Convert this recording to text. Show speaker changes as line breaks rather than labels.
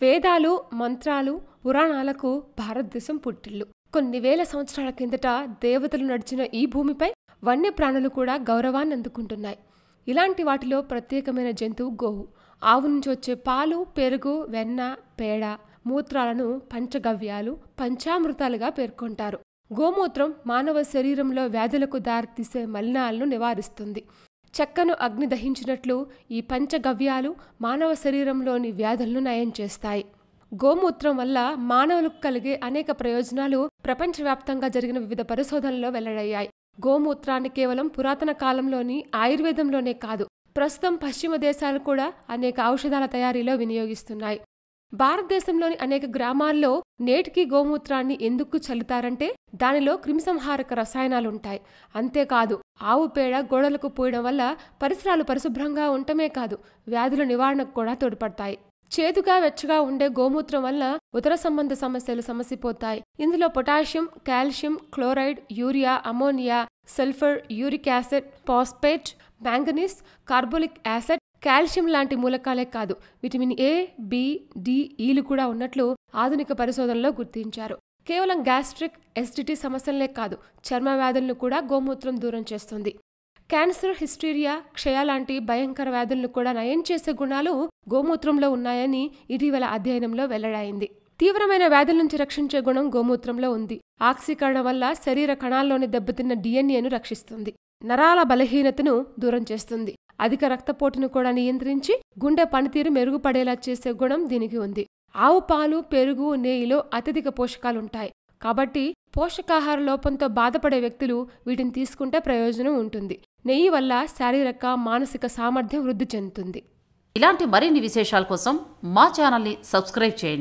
వేదాలు మంత్రాలు పురాణాలకు భారతదేశం పుట్టిల్లు కొన్ని వేల సంవత్సరాల కిందట దేవతలు నడిచిన ఈ భూమిపై వన్యప్రాణులు కూడా గౌరవాన్ని అందుకుంటున్నాయి ఇలాంటి వాటిలో ప్రత్యేకమైన జంతువు గోవు ఆవు నుంచి వచ్చే పాలు పెరుగు వెన్న పేడ మూత్రాలను పంచగవ్యాలు పంచామృతాలుగా పేర్కొంటారు గోమూత్రం మానవ శరీరంలో వ్యాధులకు దారితీసే మలినాలను నివారిస్తుంది చెక్కను అగ్ని దహించినట్లు ఈ పంచగవ్యాలు మానవ శరీరంలోని వ్యాధులను నయం చేస్తాయి గోమూత్రం వల్ల మానవులకు కలిగే అనేక ప్రయోజనాలు ప్రపంచవ్యాప్తంగా జరిగిన వివిధ పరిశోధనల్లో వెల్లడయ్యాయి గోమూత్రాన్ని కేవలం పురాతన కాలంలోని ఆయుర్వేదంలోనే కాదు ప్రస్తుతం పశ్చిమ దేశాలు కూడా అనేక ఔషధాల తయారీలో వినియోగిస్తున్నాయి భారతదేశంలోని అనేక గ్రామాల్లో నేటికి గోమూత్రాన్ని ఎందుకు చల్లుతారంటే దానిలో క్రిమిసంహారక రసాయనాలుంటాయి అంతేకాదు ఆవు పేడ గోడలకు పోయడం వల్ల పరిసరాలు పరిశుభ్రంగా ఉండటమే కాదు వ్యాధుల నివారణకు కూడా తోడ్పడతాయి చేదుగా వెచ్చగా ఉండే గోమూత్రం వల్ల ఉదర సంబంధ సమస్యలు సమసిపోతాయి ఇందులో potassium calcium chloride urea ammonia sulphur uric acid phosphate manganese carbolic acid calcium లాంటి మూలకాలే కాదు విటమిన్ ఏ బి డి ఈలు కూడా ఉన్నట్లు ఆధునిక పరిశోధనలో గుర్తించారు కేవలం గ్యాస్ట్రిక్ ఎసిడిటీ సమస్యలే కాదు చర్మ వ్యాధులను కూడా గోమూత్రం దూరం చేస్తుంది క్యాన్సర్ హిస్టీరియా క్షయ లాంటి భయంకర వ్యాధులను కూడా నయం చేసే గుణాలు గోమూత్రంలో ఉన్నాయని ఇటీవల అధ్యయనంలో వెల్లడైంది తీవ్రమైన వ్యాధుల నుంచి రక్షించే గుణం గోమూత్రంలో ఉంది ఆక్సీకరణ వల్ల శరీర కణాల్లోని దెబ్బతిన్న డిఎన్ఏను రక్షిస్తుంది నరాల బలహీనతను దూరం చేస్తుంది అధిక రక్తపోటును కూడా నియంత్రించి గుండె పనితీరు మెరుగుపడేలా చేసే గుణం దీనికి ఉంది ఆవు పాలు పెరుగు నెయ్యిలో అత్యధిక పోషకాలుంటాయి కాబట్టి పోషకాహార లోపంతో బాధపడే వ్యక్తులు వీటిని తీసుకుంటే ప్రయోజనం ఉంటుంది నెయ్యి వల్ల శారీరక మానసిక సామర్థ్యం వృద్ధి చెందుతుంది
ఇలాంటి మరిన్ని విశేషాల కోసం మా ఛానల్ని సబ్స్క్రైబ్ చేయండి